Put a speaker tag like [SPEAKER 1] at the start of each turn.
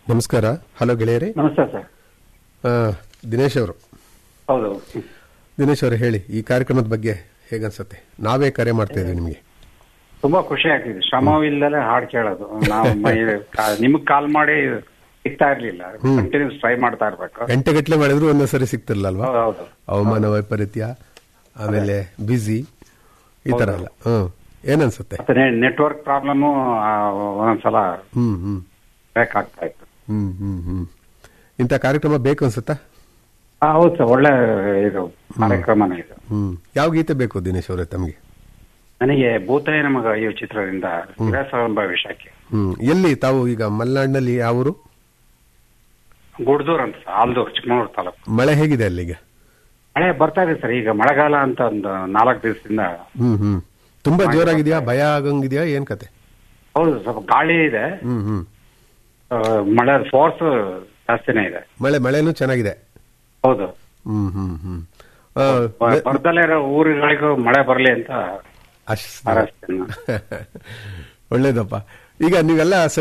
[SPEAKER 1] ನಮಸ್ಕಾರ ಹಲೋ ಗೆಳೆಯರೇ
[SPEAKER 2] ನಮಸ್ತೆ ಸರ್
[SPEAKER 1] ಆ, ದಿನೇಶ್ ಅವರು
[SPEAKER 2] ಹೌದು
[SPEAKER 1] ದಿನೇಶ್ ಅವರು ಹೇಳಿ ಈ ಕಾರ್ಯಕ್ರಮದ ಬಗ್ಗೆ ಹೇಗನ್ಸುತ್ತೆ ನಾವೇ ಕರೆ ಮಾಡ್ತಾ ಇದ್ವಿ ನಿಮಗೆ
[SPEAKER 2] ತುಂಬಾ ಖುಷಿ ಆಗ್ತಿದೆ ಶ್ರಮವಿಲ್ಲದೆ ಹಾಡು ಕೇಳೋದು ನಾವು ಮೈ- ಕಾ- ನಿಮಗ್ ಕಾಲ್ ಮಾಡಿ ಸಿಗ್ತಾ ಇರ್ಲಿಲ್ಲ ಕಂಟಿನ್ಯೂಸ್ ಟ್ರೈ ಮಾಡ್ತಾ ಇರ್ಬೇಕು
[SPEAKER 1] ಗಂಟೆಗಟ್ಟಲೆ ಮಾಡಿದ್ರು ಒಂದೊಂದ್ಸರಿ ಸಿಗ್ತಿರ್ಲಿಲ್ಲ ಅಲ್ವಾ
[SPEAKER 2] ಹೌದು, ಹೌದು
[SPEAKER 1] ಹವಾಮಾನ ವೈಪರೀತ್ಯ ಆಮೇಲೆ ಬ್ಯುಸಿ ಈ ತರ ಎಲ್ಲ ಹ್ಮ್ ಏನನ್ಸುತ್ತೆ
[SPEAKER 2] ಮತ್ತೆ ನೆಟ್ವರ್ಕ್ ಪ್ರಾಬ್ಲಮ್ ಒಂದೊಂದ್ಸಲ
[SPEAKER 1] ಹ್ಮ್ ಹ್ಮ್
[SPEAKER 2] ಬ್ರೇಕ್ ಆಗ್ತಾ ಇತ್ತು
[SPEAKER 1] ಹ್ಮ್ ಹ್ಮ್ ಹ್ಮ್ ಇಂಥ ಕಾರ್ಯಕ್ರಮ ಬೇಕು ಅನ್ಸುತ್ತಾ
[SPEAKER 2] ಆ, ಹೌದು ಸರ್ ಒಳ್ಳೆ ಇದು ಕಾರ್ಯಕ್ರಮನೇ ಇದು
[SPEAKER 1] ಹ್ಮ್ ಯಾವ ಗೀತೆ ಬೇಕು ದಿನೇಶ್ ಅವರೇ ತಮಗೆ
[SPEAKER 2] ನನಗೆ ಭೂತಾಯ ನಮಗ ಈ ಚಿತ್ರದಿಂದ ವಿರಸವೆಂಬ ವಿಷಯಕ್ಕೆ
[SPEAKER 1] ಹ್ಮ್ ಎಲ್ಲಿ ತಾವು ಈಗ ಮಲೆನಾಡಿನಲ್ಲಿ ಯಾವ ಊರು
[SPEAKER 2] ಗುಡ್ದೂರ್ ಅಂತ ಸರ್, ಆಲ್ದೂರ್ ಚಿಕ್ಕಮಗಳೂರು ತಾಲೂಕು
[SPEAKER 1] ಮಳೆ ಹೇಗಿದೆ ಅಲ್ಲಿಗ
[SPEAKER 2] ಮಳೆ ಬರ್ತಾ ಇದೆ ಸರ್ ಈಗ ಮಳೆಗಾಲ ಅಂತ ಒಂದು ನಾಲ್ಕು ದಿವಸದಿಂದ
[SPEAKER 1] ಹ್ಮ್ ಹ್ಮ್ ತುಂಬಾ ಜೋರಾಗಿದ್ಯಾ ಭಯ ಆಗಂಗಿದ್ಯಾ ಏನ್ ಕತೆ
[SPEAKER 2] ಹೌದು ಸ್ವಲ್ಪ ಗಾಳಿ ಇದೆ
[SPEAKER 1] ಹ್ಮ್ ಹ್ಮ್
[SPEAKER 2] ಆ, ಮಳೆ ಫೋರ್ಸ್ ಜಾಸ್ತಿನೇ ಇದೆ
[SPEAKER 1] ಮಳೆ ಮಳೆನೂ ಚೆನ್ನಾಗಿದೆ
[SPEAKER 2] ಹೌದು
[SPEAKER 1] ಹ್ಮ್ ಹ್ಮ್ ಹ್ಮ್ ಆ,
[SPEAKER 2] ಬ- ಬರ್ದಲ್ಲೇ ಇರೋ ಊರುಗಳಿಗೂ ಮಳೆ ಬರಲಿ ಅಂತ
[SPEAKER 1] ಅಷ್ಟ್
[SPEAKER 2] ಹಾರೈಸ್ತೀನಿ ನಾನು.
[SPEAKER 1] ಒಳ್ಳೇದಪ್ಪ ಈಗ ನೀವೆಲ್ಲ